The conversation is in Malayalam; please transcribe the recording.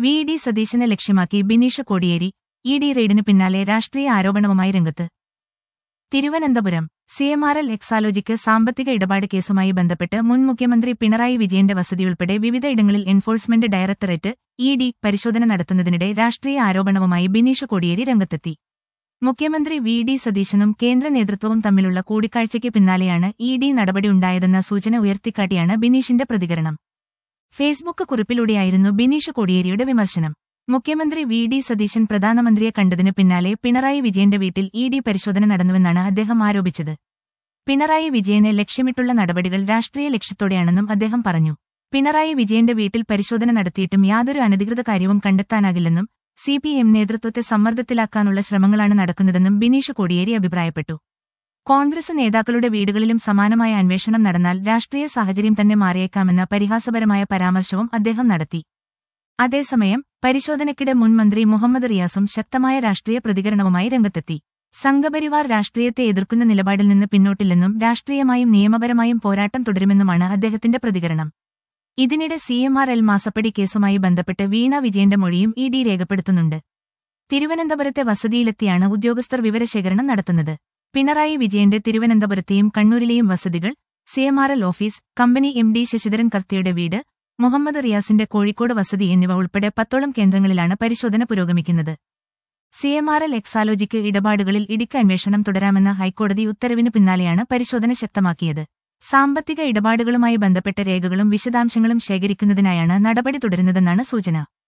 വി ഡി സതീശനെ ലക്ഷ്യമാക്കി ബിനീഷ് കോടിയേരി ഇ ഡി റെയ്ഡിന് പിന്നാലെ രാഷ്ട്രീയ ആരോപണവുമായി രംഗത്ത് തിരുവനന്തപുരം സിഎംആർഎൽ എക്സാലോജിക്ക് സാമ്പത്തിക ഇടപാട് കേസുമായി ബന്ധപ്പെട്ട് മുൻ മുഖ്യമന്ത്രി പിണറായി വിജയന്റെ വസതിയുൾപ്പെടെ വിവിധയിടങ്ങളിൽ എൻഫോഴ്സ്മെന്റ് ഡയറക്ടറേറ്റ് ഇ ഡി പരിശോധന നടത്തുന്നതിനിടെ രാഷ്ട്രീയ ആരോപണവുമായി ബിനീഷ് കോടിയേരി രംഗത്തെത്തി മുഖ്യമന്ത്രി വി ഡി സതീശനും കേന്ദ്ര നേതൃത്വവും തമ്മിലുള്ള കൂടിക്കാഴ്ചയ്ക്ക് പിന്നാലെയാണ് ഇ ഡി നടപടിയുണ്ടായതെന്ന സൂചന ഉയർത്തിക്കാട്ടിയാണ് ബിനീഷിന്റെ പ്രതികരണം ഫേസ്ബുക്ക് കുറിപ്പിലൂടെയായിരുന്നു ബിനീഷ് കോടിയേരിയുടെ വിമർശനം മുഖ്യമന്ത്രി വി ഡി സതീശൻ പ്രധാനമന്ത്രിയെ കണ്ടതിന് പിന്നാലെ പിണറായി വിജയന്റെ വീട്ടിൽ ഇ ഡി പരിശോധന നടന്നുവെന്നാണ് അദ്ദേഹം ആരോപിച്ചത് പിണറായി വിജയനെ ലക്ഷ്യമിട്ടുള്ള നടപടികൾ രാഷ്ട്രീയ ലക്ഷ്യത്തോടെയാണെന്നും അദ്ദേഹം പറഞ്ഞു പിണറായി വിജയന്റെ വീട്ടിൽ പരിശോധന നടത്തിയിട്ടും യാതൊരു അനധികൃത കാര്യവും കണ്ടെത്താനാകില്ലെന്നും സി പി എം നേതൃത്വത്തെ സമ്മർദ്ദത്തിലാക്കാനുള്ള ശ്രമങ്ങളാണ് നടക്കുന്നതെന്നും ബിനീഷ് കോടിയേരി അഭിപ്രായപ്പെട്ടു കോൺഗ്രസ് നേതാക്കളുടെ വീടുകളിലും സമാനമായ അന്വേഷണം നടന്നാൽ രാഷ്ട്രീയ സാഹചര്യം തന്നെ മാറിയേക്കാമെന്ന പരിഹാസപരമായ പരാമർശവും അദ്ദേഹം നടത്തി അതേസമയം പരിശോധനയ്ക്കിടെ മുൻ മന്ത്രി മുഹമ്മദ് റിയാസും ശക്തമായ രാഷ്ട്രീയ പ്രതികരണവുമായി രംഗത്തെത്തി സംഘപരിവാർ രാഷ്ട്രീയത്തെ എതിർക്കുന്ന നിലപാടിൽ നിന്ന് പിന്നോട്ടില്ലെന്നും രാഷ്ട്രീയമായും നിയമപരമായും പോരാട്ടം തുടരുമെന്നുമാണ് അദ്ദേഹത്തിന്റെ പ്രതികരണം ഇതിനിടെ സിഎംആർ എൽ മാസപ്പടി കേസുമായി ബന്ധപ്പെട്ട് വീണ വിജയന്റെ മൊഴിയും ഇ ഡി രേഖപ്പെടുത്തുന്നുണ്ട് തിരുവനന്തപുരത്തെ വസതിയിലെത്തിയാണ് ഉദ്യോഗസ്ഥർ വിവരശേഖരണം നടത്തുന്നത് പിണറായി വിജയന്റെ തിരുവനന്തപുരത്തെയും കണ്ണൂരിലെയും വസതികൾ CMRL office company M D Sasidharan കർത്തിയുടെ വീട് മുഹമ്മദ് റിയാസിന്റെ കോഴിക്കോട് വസതി എന്നിവ ഉൾപ്പെടെ പത്തോളം കേന്ദ്രങ്ങളിലാണ് പരിശോധന പുരോഗമിക്കുന്നത് സിഎംആർഎൽ എക്സാലോജിക്ക് ഇടപാടുകളിൽ ഇടിക്ക് അന്വേഷണം തുടരാമെന്ന ഹൈക്കോടതി ഉത്തരവിന് പിന്നാലെയാണ് പരിശോധന ശക്തമാക്കിയത് സാമ്പത്തിക ഇടപാടുകളുമായി ബന്ധപ്പെട്ട രേഖകളും വിശദാംശങ്ങളും ശേഖരിക്കുന്നതിനായാണ് നടപടി തുടരുന്നതെന്നാണ് സൂചന